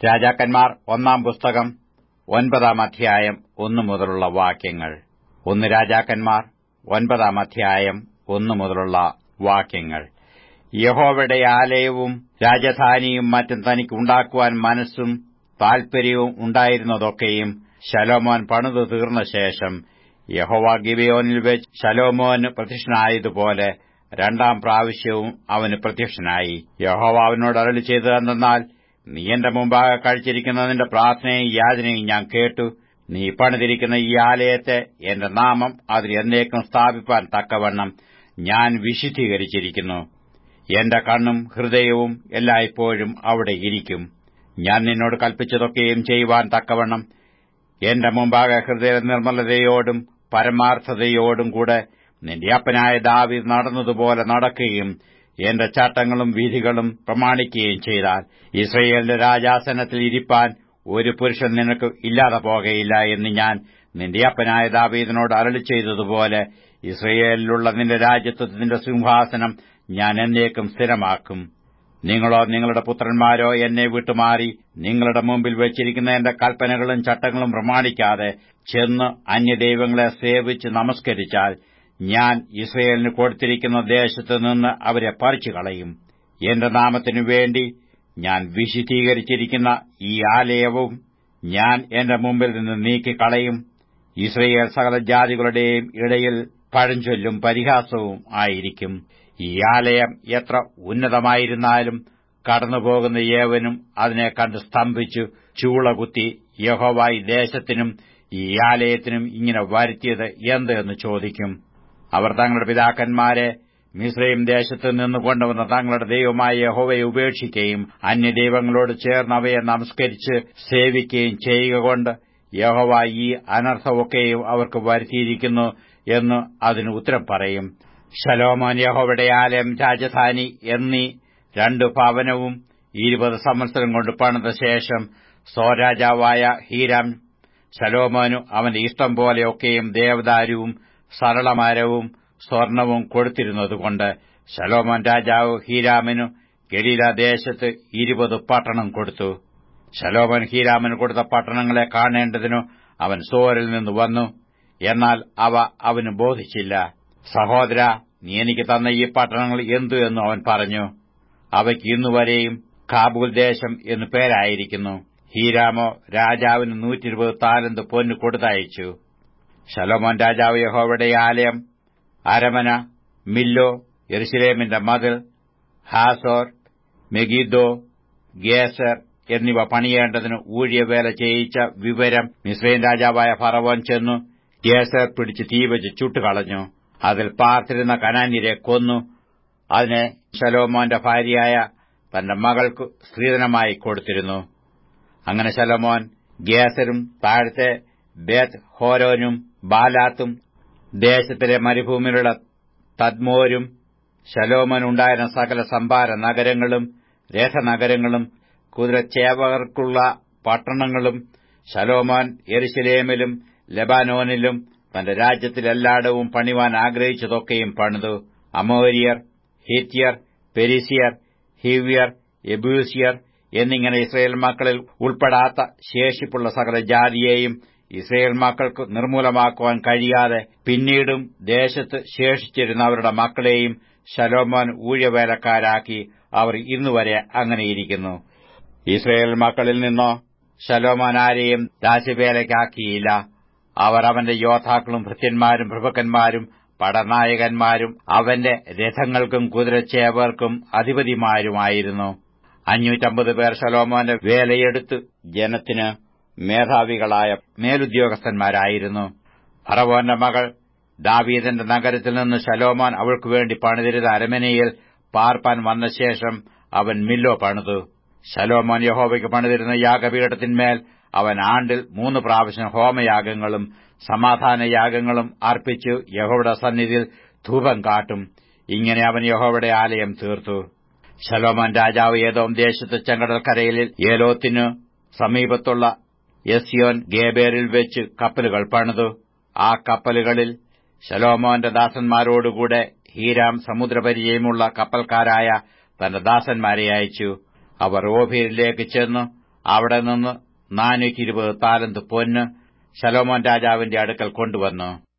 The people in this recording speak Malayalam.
രാജാക്കന്മാർ ഒന്നാം പുസ്തകം ഒൻപതാം അധ്യായം ഒന്നു മുതലുള്ള വാക്യങ്ങൾ ഒന്ന് രാജാക്കന്മാർ ഒൻപതാം അധ്യായം ഒന്നു മുതലുള്ള വാക്യങ്ങൾ യഹോവയുടെ ആലയവും രാജധാനിയും മറ്റും തനിക്ക് ഉണ്ടാക്കുവാൻ മനസ്സും താൽപര്യവും ഉണ്ടായിരുന്നതൊക്കെയും ശലോമോൻ പണിതു തീർന്ന ശേഷം യഹോവ ഗിബിയോനിൽ വെച്ച് ശലോമോന് പ്രത്യക്ഷനായതുപോലെ രണ്ടാം പ്രാവശ്യവും അവന് പ്രത്യക്ഷനായി യഹോവ അവനോട് അരളി ചെയ്തതെന്നാൽ നീ എന്റെ മുമ്പാകെ കഴിച്ചിരിക്കുന്ന നിന്റെ പ്രാർത്ഥനയും യാചനയും ഞാൻ കേട്ടു നീ പണിതിരിക്കുന്ന ഈ ആലയത്തെ എന്റെ നാമം അതിൽ എന്നേക്കും സ്ഥാപിപ്പാൻ തക്കവണ്ണം ഞാൻ വിശുദ്ധീകരിച്ചിരിക്കുന്നു എന്റെ കണ്ണും ഹൃദയവും എല്ലായ്പ്പോഴും അവിടെ ഇരിക്കും ഞാൻ നിന്നോട് കൽപ്പിച്ചതൊക്കെയും ചെയ്യുവാൻ തക്കവണ്ണം എന്റെ മുമ്പാകെ ഹൃദയ നിർമ്മലതയോടും പരമാർത്ഥതയോടും കൂടെ നിന്റെ അപ്പനായ ദാവീദ് നടന്നതുപോലെ നടക്കുകയും എന്റെ ചട്ടങ്ങളും വിധികളും പ്രമാണിക്കുകയും ചെയ്താൽ ഇസ്രയേലിന്റെ രാജാസനത്തിൽ ഇരിപ്പാൻ ഒരു പുരുഷൻ നിനക്ക് ഇല്ലാതെ പോകയില്ല എന്ന് ഞാൻ നിന്റെ അപ്പനായ ദാവീദിനോട് അരളി ചെയ്തതുപോലെ ഇസ്രയേലിലുള്ള നിന്റെ രാജ്യത്വത്തിന്റെ സിംഹാസനം ഞാൻ എന്നേക്കും സ്ഥിരമാക്കും നിങ്ങളോ നിങ്ങളുടെ പുത്രന്മാരോ എന്നെ വിട്ടുമാറി നിങ്ങളുടെ മുമ്പിൽ വെച്ചിരിക്കുന്ന എന്റെ കൽപ്പനകളും ചട്ടങ്ങളും പ്രമാണിക്കാതെ ചെന്ന് അന്യദൈവങ്ങളെ സേവിച്ച് നമസ്കരിച്ചാൽ ഞാൻ ഇസ്രയേലിന് കൊടുത്തിരിക്കുന്ന ദേശത്തു നിന്ന് അവരെ പറിച്ചു കളയും എന്റെ നാമത്തിനു വേണ്ടി ഞാൻ വിശുദ്ധീകരിച്ചിരിക്കുന്ന ഈ ആലയവും ഞാൻ എന്റെ മുമ്പിൽ നിന്ന് നീക്കിക്കളയും ഇസ്രയേൽ സകല ജാതികളുടെയും ഇടയിൽ പഴഞ്ചൊല്ലും പരിഹാസവും ആയിരിക്കും ഈ ആലയം എത്ര ഉന്നതമായിരുന്നാലും കടന്നുപോകുന്ന ഏവനും അതിനെ കണ്ട് സ്തംഭിച്ചു ചൂളകുത്തി യഹോവായി ദേശത്തിനും ഈ ആലയത്തിനും ഇങ്ങനെ വരുത്തിയത് എന്ത് എന്ന് ചോദിക്കും അവർ തങ്ങളുടെ പിതാക്കന്മാരെ മിശ്രയും ദേശത്ത് നിന്ന് കൊണ്ടുവന്ന തങ്ങളുടെ ദൈവമായ യഹോവയെ ഉപേക്ഷിക്കുകയും അന്യദൈവങ്ങളോട് ചേർന്ന് അവയെ നമസ്കരിച്ച് സേവിക്കുകയും ചെയ്യുക കൊണ്ട് യഹോവ ഈ അനർത്ഥമൊക്കെയും അവർക്ക് വരുത്തിയിരിക്കുന്നു എന്ന് അതിന് ഉത്തരം പറയും ശലോമോൻ യഹോവയുടെ ആലയം രാജധാനി എന്നീ രണ്ടു ഭവനവും ഇരുപത് സംവത്സരം കൊണ്ട് പണിത ശേഷം സ്വരാജാവായ ഹീരാം ശലോമോനു അവന്റെ ഇഷ്ടം പോലെയൊക്കെയും ദേവദാരുവും സരളമരവും സ്വർണവും കൊടുത്തിരുന്നതുകൊണ്ട് ശലോമോൻ രാജാവ് ഹീരാമിനു ഗലീല ദേശത്ത് ഇരുപത് പട്ടണം കൊടുത്തു ശലോമോൻ ഹീരാമിന് കൊടുത്ത പട്ടണങ്ങളെ കാണേണ്ടതിനു അവൻ സോരിൽ നിന്ന് വന്നു എന്നാൽ അവ അവന് ബോധിച്ചില്ല സഹോദര നീ എനിക്ക് തന്ന ഈ പട്ടണങ്ങൾ എന്തു എന്ന് അവൻ പറഞ്ഞു അവയ്ക്ക് ഇന്നുവരെയും കാബൂൽ ദേശം എന്നു പേരായിരിക്കുന്നു ഹീരാമോ രാജാവിന് നൂറ്റിരുപത് താലന്ത് പൊന്നു കൊടുത്തയച്ചു ശലോമോൻ രാജാവ് യഹോവയുടെ ആലയം അരമന മില്ലോ യെരുസലേമിന്റെ മതിൽ ഹാസോർ മെഗീദോ ഗേസർ എന്നിവ പണിയേണ്ടതിന് ഊഴിയവേല ചെയ്യിച്ച വിവരം മിസ്രൈൻ രാജാവായ ഫറവോൻ ചെന്നു ഗേസർ പിടിച്ച് തീവച്ച് ചുട്ടുകളഞ്ഞു അതിൽ പാർത്തിരുന്ന കനാന്യരെ കൊന്നു അതിനെ ശലോമോന്റെ ഭാര്യയായ തന്റെ മകൾക്ക് സ്ത്രീധനമായി കൊടുത്തിരുന്നു അങ്ങനെ ശലോമോൻ ഗേസരും താഴത്തെ ബേത്ത് ഹോരോനും ബാലാത്തും ദേശത്തിലെ മരുഭൂമിയിലുള്ള തദ്മോരും ശലോമനുണ്ടായിരുന്ന സകല സംഭാര നഗരങ്ങളും രഥനഗരങ്ങളും കുതിരച്ചേവകർക്കുള്ള പട്ടണങ്ങളും ശലോമോൻ എരുശലേമിലും ലബാനോനിലും തന്റെ രാജ്യത്തിലെല്ലായിടവും പണിവാൻ ആഗ്രഹിച്ചതൊക്കെയും പണിതു അമോരിയർ ഹിത്യർ പെരിസിയർ ഹിവ്യർ എബൂസിയർ എന്നിങ്ങനെ ഇസ്രയേൽ മക്കളിൽ ഉൾപ്പെടാത്ത ശേഷിപ്പുള്ള സകല ജാതിയെയും ഇസ്രയേൽ മക്കൾക്ക് നിർമൂലമാക്കുവാൻ കഴിയാതെ പിന്നീടും ദേശത്ത് ശേഷിച്ചിരുന്ന അവരുടെ മക്കളെയും ശലോമോൻ ഊഴവേലക്കാരാക്കി അവർ ഇന്നുവരെ അങ്ങനെയിരിക്കുന്നു ഇസ്രയേൽ മക്കളിൽ നിന്നോ ശലോമോൻ ആരെയും ദാസ്യവേലയ്ക്കാക്കിയില്ല അവർ അവന്റെ യോദ്ധാക്കളും ഭൃത്യന്മാരും പ്രഭുക്കന്മാരും പടനായകന്മാരും അവന്റെ രഥങ്ങൾക്കും കുതിരച്ചേവർക്കും അധിപതിമാരുമായിരുന്നു അഞ്ഞൂറ്റമ്പത് പേർ ശലോമോന്റെ വേലയെടുത്ത് ജനത്തിന് മേധാവികളായ മേലുദ്യോഗസ്ഥന്മാരായിരുന്നു ഫറവോന്റെ മകൾ ദാവീദന്റെ നഗരത്തിൽ നിന്ന് ശലോമോൻ അവൾക്കു വേണ്ടി പണിതിരുന്ന അരമനയിൽ പാർപ്പാൻ വന്ന ശേഷം അവൻ മില്ലോ പണിതു ശലോമോൻ യഹോവയ്ക്ക് പണിതിരുന്ന യാഗപീഠത്തിന്മേൽ അവൻ ആണ്ടിൽ മൂന്ന് പ്രാവശ്യം ഹോമയാഗങ്ങളും സമാധാനയാഗങ്ങളും അർപ്പിച്ചു യഹോവയുടെ സന്നിധിയിൽ ധൂപം കാട്ടും ഇങ്ങനെ അവൻ യഹോവയുടെ ആലയം തീർത്തു ശലോമോൻ രാജാവ് ഏതോം ദേശത്ത് ചെങ്കടൽക്കരയിൽ ഏലോത്തിനു സമീപത്തുള്ള യസ്യോൻ ഗേബേറിൽ വെച്ച് കപ്പലുകൾ പണിതു ആ കപ്പലുകളിൽ ശലോമോന്റെ ദാസന്മാരോടുകൂടെ ഹീരാം സമുദ്രപരിചയമുള്ള കപ്പൽക്കാരായ തന്റെ ദാസന്മാരെ അയച്ചു അവർ ഓഫീരിലേക്ക് ചെന്നു അവിടെ നിന്ന് നാനൂറ്റി ഇരുപത് താലന്ത് പൊന്ന് ശലോമോൻ രാജാവിന്റെ അടുക്കൽ കൊണ്ടുവന്നു